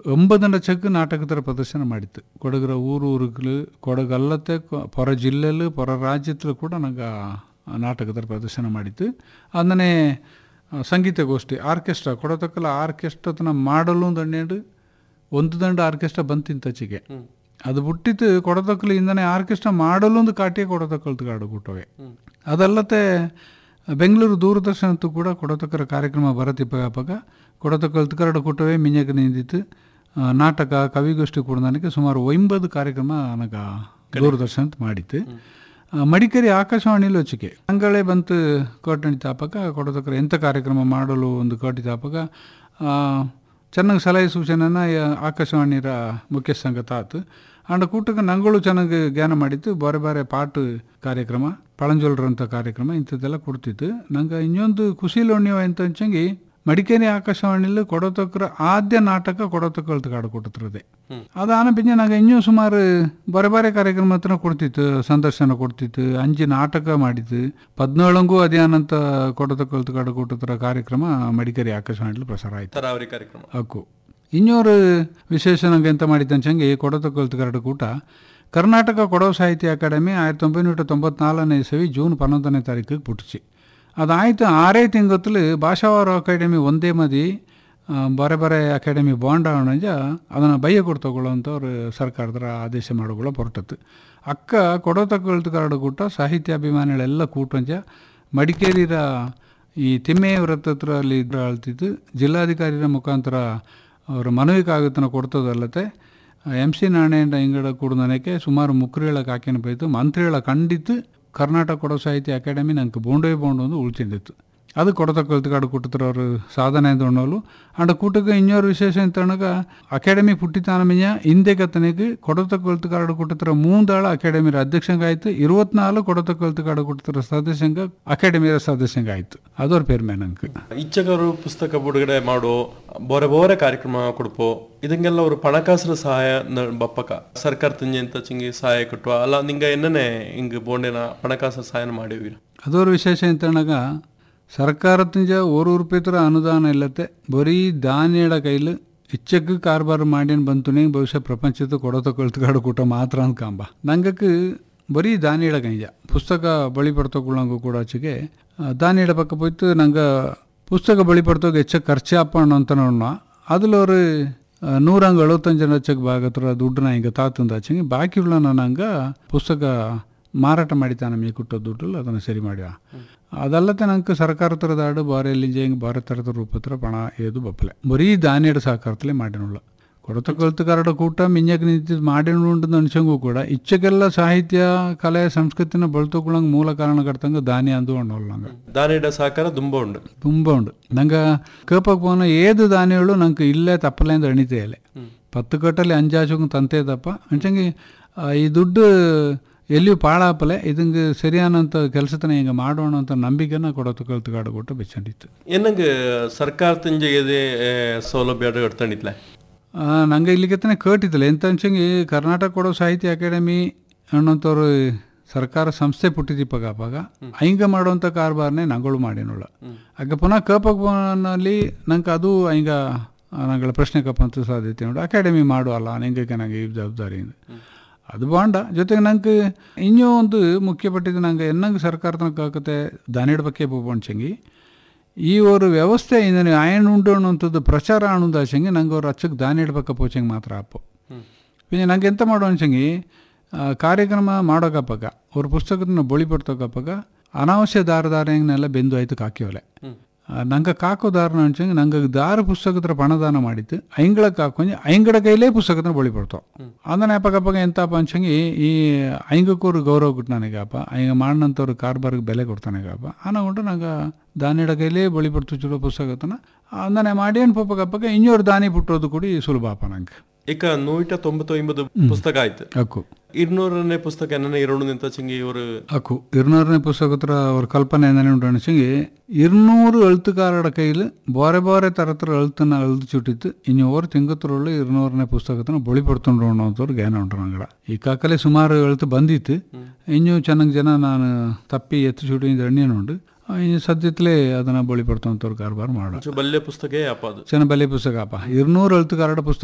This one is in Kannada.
ಒಂಬದನ ಚೆಕ್ ನಾಟಕದ ಪ್ರದರ್ಶನ ಮಾಡಿತ್ತು ಕೊಡಗರ ಊರು ಊರುಗಳು ಕೊಡಗಲ್ಲತ್ತೆ ಕೊ- ಪೊರ ಜಿಲ್ಲೆಲು ಪೊರ ರಾಜ್ಯದಲ್ಲೂ ಕೂಡ ನಂಗೆ ನಾಟಕದ ಪ್ರದರ್ಶನ ಮಾಡಿತ್ತು ಅದನ್ನೇ ಸಂಗೀತ ಗೋಷ್ಠಿ ಆರ್ಕೆಸ್ಟ್ರಾ ಕೊಡತಕ್ಕಲ್ಲ ಆರ್ಕೆಸ್ಟ್ರತನ ಮಾಡಲು ದಂಡೇಡು ಒಂದು ದಂಡ ಆರ್ಕೆಸ್ಟ್ರಾ ಬಂತಿಂತಚಿಗೆ ಅದು ಬಿಟ್ಟಿತ್ತು ಕೊಡತಕ್ಕಲಿಂದನೇ ಆರ್ಕೆಸ್ಟ್ರಾ ಮಾಡಲು ಒಂದು ಕಾಟಿಗೆ ಕೊಡತಕ್ಕಲ್ತು ಕಾಡು ಕೂಟವೆ ಅದಲ್ಲತ್ತೆ ಬೆಂಗಳೂರು ದೂರದರ್ಶನದ್ದು ಕೂಡ ಕೊಡತಕ್ಕರ ಕಾರ್ಯಕ್ರಮ ಬರತಿಪ್ಪಾಗ ಕೊಡತಕ್ಕಲ್ತು ಕರಡು ಕೂಟವೇ ಮಿಂಜಕ್ಕೆ ನಿಂದಿತ್ತು ಆ, ನಾಟಕ ಕವಿಗೋಷ್ಠಿ ಕೂಡ ನನಗೆ ಸುಮಾರು ಒಂಬತ್ತು ಕಾರ್ಯಕ್ರಮ ನನಗೆ ದೂರದರ್ಶನ ಮಾಡಿತ್ತು ಆ, ಮಡಿಕೇರಿ ಆಕಾಶವಾಣಿಲಿ ವಚ್ಚಿಕೆ ಅಂಗಳೇ ಬಂತು ಕೋಟಣಿ ತಾಪಕ ಕೊಡತಕ್ಕರ ಎಂಥ ಕಾರ್ಯಕ್ರಮ ಮಾಡಲು ಒಂದು ಕೋಟಿ ತಾಪಕ ಆ, ಚೆನ್ನಾಗಿ ಸಲಹೆ ಸೂಚನೆನ ಯ- ಆಕಾಶವಾಣಿರ ಮುಖ್ಯಸ್ಥಂಗ ತಾತು ಅಂಡ ಕೂಟಕ್ಕೆ ನಂಗಳು ಚೆನ್ನಾಗಿ ಜ್ಞಾನ ಮಾಡಿತ್ತು ಬಾರೆ ಬಾರೆ ಪಾಟು ಕಾರ್ಯಕ್ರಮ ಪಳಂಜೋಲ್ರಂಥ ಕಾರ್ಯಕ್ರಮ ಇಂಥದ್ದೆಲ್ಲ ಕೊಡ್ತಿತ್ತು ನಂಗೆ ಇನ್ನೊಂದು ಖುಷಿಲೋಣ್ಯವ ಎಂತ ಹಂಚಂಗಿ ಮಡಿಕೇರಿ ಆಕಾಶವಾಣಿಲಿ ಕೊಡತಕ್ಕರ ಆದ್ಯ ನಾಟಕ ಕೊಡತಕ್ಕಲ್ತು ಕಾಡು ಕೊಟ್ಟತ್ರದೆ ಅದಾನ ಪಿಂಜ ನಂಗೆ ಇನ್ನೂ ಸುಮಾರು ಬಾರೆ ಬಾರೆ ಕಾರ್ಯಕ್ರಮ ಹತ್ರ ಕೊಡ್ತಿತ್ತು ಸಂದರ್ಶನ ಕೊಡ್ತಿತ್ತು ಅಂಜಿ ನಾಟಕ ಮಾಡಿತ್ತು ಪದ್ನೇಳಂಗೂ ಅದೇನಂತ ಕೊಡತಕ್ಕಲ್ತು ಕಾಡು ಕೊಟ್ಟತ್ರ ಕಾರ್ಯಕ್ರಮ ಮಡಿಕೇರಿ ಆಕಾಶವಾಣಿಲಿ ಪ್ರಸಾರ ಆಯ್ತು ತರಾವರಿ ಕಾರ್ಯಕ್ರಮ ಹಕ್ಕು ಇನ್ನೊರು ವಿಶೇಷ ನಂಗೆ ಎಂತ ಮಾಡಿದ್ದಂಚಂಗೆ ಕೊಡತಕ್ಕಲ್ತು ಕರಡು ಕೂಟ ಕರ್ನಾಟಕ ಕೊಡವ ಸಾಹಿತ್ಯ ಅಕಾಡೆಮಿ ಆಯಿರತ್ತಿ ಒಂಬೈನೂರ ತೊಂಬತ್ನಾಲ್ಕನೇ ಇಸವಿ ಜೂನ್ ಪನ್ನೊಂದನೇ ತಾರೀಕಿಗೆ ಪುಟ್ಟಿಸಿ ಅದಾಯ್ತು ಆರೇ ತಿಂಗತ್ತಲು ಭಾಷಾವಾರ ಅಕಾಡೆಮಿ ಒಂದೇ ಮದಿ ಆ, ಬರೆ ಬರೆ ಅಕಾಡೆಮಿ ಬಾಂಡ್ ಅವಣಜ ಅದನ್ನು ಬಯ್ಯ ಕೊಟ್ಟು ತಗೊಳ್ಳೋಂಥವ್ರು ಸರ್ಕಾರದ ಆದೇಶ ಮಾಡೋಗಳ ಹೊರಟತ್ತು ಅಕ್ಕ ಕೊಡತಕ್ಕಲ್ತು ಕರಡು ಕೂಟ ಸಾಹಿತ್ಯಾಭಿಮಾನಿಗಳೆಲ್ಲ ಕೂಟಂಜ ಮಡಿಕೇರಿರ ಈ ತಿಮ್ಮೆ ವ್ರತ ಹತ್ರ ಅಲ್ಲಿ ಇದ್ರ ಆಳ್ತಿದ್ದು ಜಿಲ್ಲಾಧಿಕಾರಿಯ ಮುಖಾಂತರ ಅವರ ಮನವಿ ಕಾಗದನ ಕೊಡ್ತದಲ್ಲತೆ ಎಮ್ ಸಿ ನಾಣೇಂಡ ಇಂಗಡ ಕೂಡನಕ್ಕೆ ಸುಮಾರು ಮುಕ್ರಿಗಳ ಕಾಕಿನ ಬೈತು ಮಂತ್ರಿಗಳ ಕಂಡಿತ್ತು ಕರ್ನಾಟಕ ಕೊಡೋ ಸಾಹಿತ್ಯ ಅಕಾಡೆಮಿ ನಂಗೆ ಬೋಂಡೇ ಬೋಂಡು ಒಂದು ಉಳ್ತಿಂದಿತ್ತು ಅದು ಕೊಡತಕ್ಕಲ್ತು ಕಾಡು ಕೂಟತ್ರ ಅವರು ಸಾಧನೆ ತಗೊಂಡೋಲು ಅಂಡ ಕೂಟಕ್ಕೆ ಇನ್ನೊರು ವಿಶೇಷ ಎಂತಣಗ ಅಕಾಡೆಮಿ ಪುಟ್ಟಿತಾನ ಮಿಂಜ ಹಿಂದೆ ಕತ್ತನಿಗೆ ಕೊಡತಕ್ಕಲ್ತು ಕಾಡು ಕೂಟತ್ರ ಮೂಂದಾಳ ಅಕಾಡೆಮಿರ ಅಧ್ಯಕ್ಷಂಗ ಆಯ್ತು ಇರುವತ್ನಾಲ್ಕು ಕೊಡತಕ್ಕಲ್ತು ಕಾಡು ಕೂಟತ್ರ ಸದಸ್ಯಂಗ ಅಕಾಡೆಮಿರ ಸದಸ್ಯಂಗ ಆಯ್ತು ಅದವ್ರ ಪೇರ್ ಮೇಲೆ ನಂಗೆ ಇಚ್ಛಕರು ಪುಸ್ತಕ ಬಿಡುಗಡೆ ಮಾಡೋ ಬೋರೆ ಬೋರೆ ಕಾರ್ಯಕ್ರಮ ಕೊಡ್ಪೋ ಇದಂಗೆಲ್ಲ ಅವರು ಪಣಕಾಸರ ಸಹಾಯ ನ- ಬಪ್ಪಕ ಸರ್ಕಾರ ತಂಜೆ ಅಂತ ಚಿಂಗಿ ಸಹಾಯ ಕಟ್ಟುವ ಅಲ್ಲ ನಿಂಗ ಎನ್ನನೆ ಹಿಂಗ್ ಬೋಂಡೆನ ಪಣಕಾಸರ ಸಹಾಯನ ಮಾಡಿವಿರ ಅದರ ವಿಶೇಷ ಎಂತಣಗ ಸರ್ಕಾರದಿಂದ ஒரு ರೂಪಾಯಿ ಅನುದಾನ ಇಲ್ಲತ್ತೆ ಬರೀ ದಾನಿಯಡ ಕೈಲಿ ಇಚ್ಚಕ್ಕೆ ಕಾರ್ಬಾರ್ ಮಾಡ್ಯನ್ ಬಂತುನೇ ಬಹುಶಃ ಪ್ರಪಂಚದ ಕೊಡತ ಕಳ್ತುಗಾಡು ಕೂಟ ಮಾತ್ರ ಅಂದ್ಕಾಂಬ ನಂಗಕ್ಕೆ ಬರೀ ದಾನಿಯಡ ಕೈಜ ಪುಸ್ತಕ ಬಳಿ ಪಡ್ತಕೊಳ್ಳಂಗು ಕೂಡ ಆಚೆಗೆ ದಾನಿಯಡ ಪಕ್ಕ போய்த்து ನಂಗೆ ಪುಸ್ತಕ ಬಳಿ ಪಡ್ತೋಗ ಹೆಚ್ಚ ಖರ್ಚು ಅಪ್ಪಣ್ಣ ಅಂತ ನೋಡೋಣ அதில் ஒரு நூறாங்க எழுபத்தஞ்சு லட்சக்கு ಭಾಗತ್ರ ದುಡ್ಡನ್ನ ಹಿಂಗೆ ತಾತಂದಾಚಂಗೆ ಬಾಕಿ ಉಳ್ಳ ನಂಗೆ ಪುಸ್ತಕ ಮಾರಾಟ ಮಾಡಿತಾನ ಮೀ ಕೊಟ್ಟ ದುಡ್ಡು ಅದನ್ನು ಸರಿ ಮಾಡ್ಯ ಅದಲ್ಲದೆ ನಂಗೆ ಸರ್ಕಾರ ಥರದ ಆಡು ಬಾರೆ ಎಲ್ಲಿಂಜೆ ಹಿಂಗೆ ಬಾರೆ ಥರದ ರೂಪತ್ರ ಪಣ ಏದು ಬಪ್ಪಲೆ ಬರೀ ದಾನಿಯಡ ಸಹಕಾರತಲೇ ಮಾಡಿನುಳ್ಳ ಕೊಡತ ಕಲ್ತುಗಾರಡ ಕೂಟ ಮಿಂಜಕ್ಕೆ ನಿಂತಿದ್ದು ಮಾಡಿನುಂಡು ಅನ್ಸಂಗೂ ಕೂಡ ಇಚ್ಚಕ್ಕೆಲ್ಲ ಸಾಹಿತ್ಯ ಕಲೆ ಸಂಸ್ಕೃತಿನ ಬಳತುಕೊಳ್ಳಂಗೆ ಮೂಲ ಕಾರಣ ಕರ್ತಂಗೆ ದಾನಿ ಅಂದು ಅನ್ನೋಲ್ಲ ನಂಗೆ ದಾನಿಡ ಸಹಕಾರ ತುಂಬ ಉಂಡು ತುಂಬ ಉಂಡು ನಂಗೆ ಕೇಪಕ್ಕೆ ಪೋನ ಏದು ದಾನಿಗಳು ನಂಗೆ ಇಲ್ಲೇ ತಪ್ಪಲೆಂದು ಅಣಿತೇ ಇಲ್ಲ ಪತ್ತು ಕಟ್ಟಲ್ಲಿ ಅಂಜಾಚು ತಂತೆ ತಪ್ಪ ಅಂಚಂಗೆ ಆ, ಈ ದುಡ್ಡು ಎಲ್ಲಿಯೂ ಪಾಳಾಪಲೆ ಇದಂಗೆ ಸರಿಯಾನಂತ ಕೆಲಸತನ ಹಿಂಗೆ ಮಾಡೋಣ ಅಂತ ನಂಬಿಕೆನ ಕೊಡೋದು ಕಲ್ತುಗಾಡು ಕೊಟ್ಟು ಬೆಚ್ಚಂಡಿತ್ತು ಏನಂಗ ಸರ್ಕಾರ ತಂಜೆ ಎದೆ ಆ, ಸೌಲಭ್ಯ ಇಡ್ತಂಡಿತ್ಲೆ ಆ, ನಂಗೆ ಇಲ್ಲಿಗೆತ್ತನೆ ಕೇಟಿದ್ದಿಲ್ಲ ಎಂತ ಅಂಚಂಗೆ ಕರ್ನಾಟಕ ಕೊಡೋ ಸಾಹಿತ್ಯ ಅಕಾಡೆಮಿ ಅನ್ನೋಂಥವ್ರು ಸರ್ಕಾರ ಸಂಸ್ಥೆ ಪುಟ್ಟಿದಿಪ್ಪಗಾಪಾಗ ಹಂಗ ಮಾಡುವಂಥ ಕಾರ್ಬಾರ್ನೇ ನಂಗಳು ಮಾಡಿನೋಳ ಆಗ ಪುನಃ ಕಪನಲ್ಲಿ ನಂಗೆ ಅದು ಹಂಗ ನಂಗಳ ಪ್ರಶ್ನೆ ಕಪ್ಪಂತ ಸಾಧ್ಯತೆ ಉಂಟು ಅಕಾಡೆಮಿ ಮಾಡುವಲ್ಲ ನಿಂಗೆ ನಂಗೆ ಈ ಜವಾಬ್ದಾರಿಯಿಂದ ಅದು ಬಾಂಡ ಜೊತೆಗೆ ನಂಗೆ ಇನ್ನೂ ಒಂದು ಮುಖ್ಯಪಟ್ಟಿದ್ದು ನಂಗೆ ಎನ್ನಂಗೆ ಸರ್ಕಾರದ ಕಾಕತೆ ದಾನಿಡ ಬಗ್ಗೆ ಪೋಪಂಚಂಗಿ ಈ ಒಂದು ವ್ಯವಸ್ಥೆ ಇಂದನೆ ಆಯನ್ ಉಂಡು ಅನ್ನುವಂಥದ್ದು ಪ್ರಚಾರ ಅನ್ನೋದಾಚಂಗೆ ನಂಗೆ ಅವ್ರು ಅಚ್ಚಕ್ಕೆ ದಾನಿ ಇಡ್ಬೇಕ ಪೋಚಂಗೆ ಮಾತ್ರ ಅಪ್ಪು പിന്നെ ನಂಗೆ ಎಂತ ಮಾಡೋ ಅನ್ಸಂಗಿ ಆ, ಕಾರ್ಯಕ್ರಮ ಮಾಡೋಕಪ್ಪಗ ಅವ್ರ ಪುಸ್ತಕದನ್ನ ಬಳಿ ಪಡ್ತೋಕಪ್ಪಗ ಅನಾವಶ್ಯ ದಾರ ದಾರಂಗೆಲ್ಲ ಬೆಂದು ಆಯ್ತು ಕಾಕಿವಲೆ ನಂಗೆ ಕಾಕೋ ದಾರನ ಅನ್ಸಂಗೆ ನಂಗೆ ದಾರ ಪುಸ್ತಕದ ಪಣದಾನ ಮಾಡಿತ್ತು ಐಂಗಳಕ್ಕೆ ಹಾಕೊಂಜಿ ಐಂಗಡ ಕೈಲೇ ಪುಸ್ತಕದ ಬಳಿ ಪಡ್ತಾವ ಅದನ್ನ ಅಪ್ಪಗಪ್ಪಗ ಎಂತಪ್ಪ ಅನ್ಸಂಗಿ ಈ ಐಂಗಕ್ಕೂರು ಗೌರವ ಕೊಟ್ಟು ನನಗಪ್ಪ ಐಂಗ ಮಾಡಿನಂಥವ್ರು ಕಾರ್ಬಾರ್ಗೆ ಬೆಲೆ ಕೊಡ್ತಾನೆಗಪ್ಪ ಆನಗೊಂಡು ನಂಗೆ ದಾನಿಡ ಕೈಲೇ ಬಳಿ ಪಡ್ತು ಚುಡೋ ಪುಸ್ತಕತನ ಅದನ್ನೇ ಮಾಡಿ ಏನು ಪಪ್ಪಗಪ್ಪಗ ಇನ್ನೂರು ದಾನಿ ಬಿಟ್ಟೋದು ಕೂಡ ಸುಲಭ ಅಪ್ಪ ನಂಗೆ ಈಗ ನೂಟ ತೊಂಬತ್ತು ಐಂಬತ್ತು ಪುಸ್ತಕ ಆಯ್ತು ಅಕ್ಕು ഇരുന്നൂറിനെ പുസ്തകം എന്നെ ഇരണ്ട് നിന്ത ചെങ്കി ഒരു ಅಕ್ಕು ಇರ್ನೂರನೇ ಪುಸ್ತಕತ್ರ ಅವ್ರ ಕಲ್ಪನೆ ಏನೇನು ಉಂಟು ಅನಿಸಂಗೆ ഇരുന്നൂറ് ಎಳ್ತುಕಾರರ ಕೈಲಿ ಬಾರೆ ಬಾರೆ ತರತರ ಎಳ್ತನ್ನ ಎಳ್ದು ಚುಟ್ಟಿತ್ತು ಇನ್ನು ಓರ್ ತಿಂಗತ್ರೊಳ್ಳು ഇരുന്നൂರನೇ ಪುಸ್ತಕತನ ಬಳಿ ಪಡ್ತೊಂಡ್ರು ಅನ್ನೋಂಥವ್ರು ಜ್ಞಾನ ಉಂಟು ನಂಗಡ ಈ ಕಾಕಲೆ ಸುಮಾರು ಎಳ್ತು ಬಂದಿತ್ತು ಇನ್ನೂ ಚೆನ್ನಾಗಿ ಜನ ನಾನು ತಪ್ಪಿ ಎತ್ತು ಚುಟಿ ಎಣ್ಣೆನುಂಡು ಇನ್ನು ಸದ್ಯತ್ಲೇ ಅದನ್ನ ಬಳಿ ಪಡ್ತೊಂಥವ್ರು ಕಾರ್ಬಾರ್ ಮಾಡೋ ಬಲ್ಯ ಪುಸ್ತಕ ಅಪ್ಪ ಅದು ಚೆನ್ನ ಬಲೆ ಪುಸ್ತಕ ಅಪ್ಪ ഇരുന്നൂറ് ಎಳ್ತುಕಾರರ ಪುಸ್ತಕ